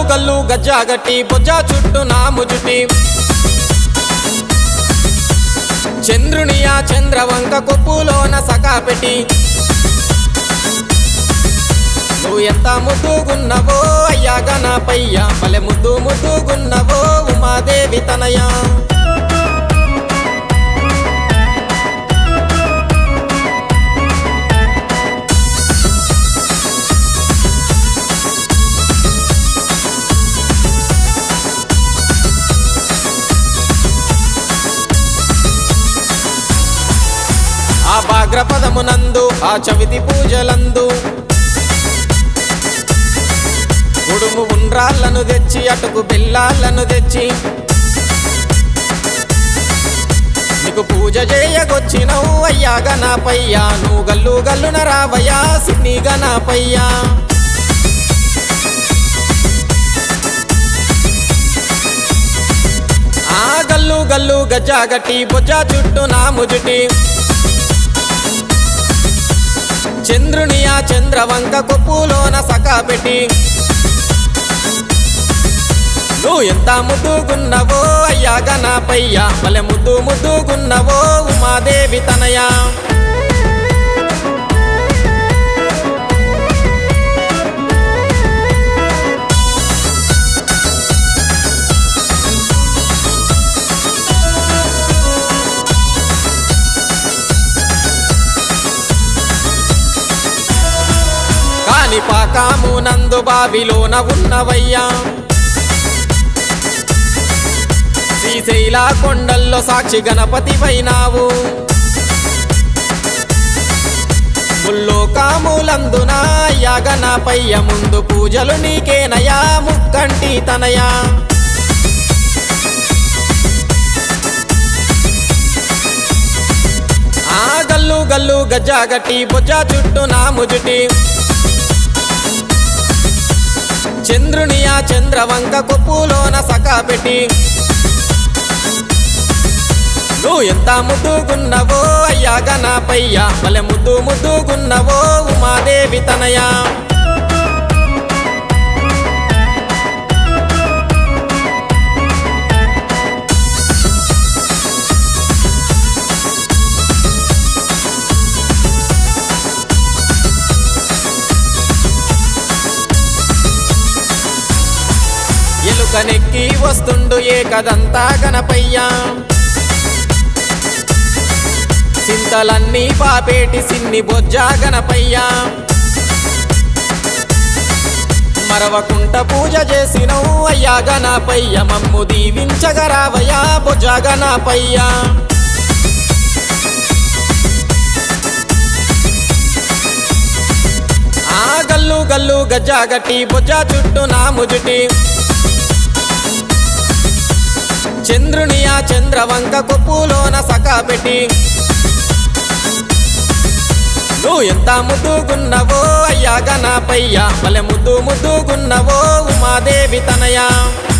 గల్లు గజ్జాగట్టి బొజ్జా చుట్టూ నాముజుటి చంద్రుని ఆ చంద్రవంక కొప్పులోన సకాపెట్టి నువ్వు ఎంత ముద్దుగున్నవో అయ్యా గణపయ్య భలే ముద్దు ముద్దుగున్నవో ఉమాదేవి తనయ ఆ భాగ్రపదమునందు ఆ చవితి పూజలందు ఉడుము ఉండ్రాళ్ళను తెచ్చి అటుకు బెల్లాలను తెచ్చి నీకు పూజ చేయగొచ్చినవు అయ్యా గణపయ్యా నువ్వు గల్లు గల్లున రావయ్యా సిన్ని గణపయ్యా ఆ గల్లు గల్లు గజ్జాగట్టి బొజ్జా చుట్టూ నా ముజుటి చంద్రుని ఆ చంద్రవంక కొప్పులోన సకాపెట్టి నువ్వు ఎంత ముద్దుగున్నవో అయ్యా గణపయ్య భలే ముద్దు ముద్దుగున్నవో ఉమాదేవి తనయ కాని పాకాము నందు బావిలోన ఉన్నవయ్యా శ్రీశైల కొండల్లో సాక్షి గణపతి వైనావు ముల్లోకాములందున అయ్యా గణపయ్య ముందు పూజలు నీకేనయా ముక్కంటి తనయా ఆ గల్లు గల్లు గజ్జాగట్టి బొజ్జా చుట్టూ నా ముజుటి చంద్రుని ఆ చంద్రవంక కొప్పులోన సకాపెట్టి నువ్వు ఎంత ముద్దుగున్నవో అయ్యా గణపయ్య భలే ముద్దు ముద్దుగున్నవో ఉమాదేవి తనయా ఎలుకనెక్కి వస్తుండు ఏకదంతా గణపయ్యా చింతలన్నీ పాపేటి సిన్ని బొజ్జా గణపయ్యా మరవకుంట పూజ చేసినవు అయ్యా గణపయ్య మమ్ము దీవించగరావయ్యా బొజ్జా గణపయ్యా ఆ గల్లు గల్లు గజ్జాగట్టి బొజ్జా చుట్టూ నా ముజుటి చంద్రుని ఆ చంద్రవంక కొప్పులోన సకాపెట్టి నువ్వు ఎంత ముద్దుగున్నవో అయ్యా గణపయ్య భలే ముద్దు ముద్దుగున్నవో ఉమాదేవి తనయా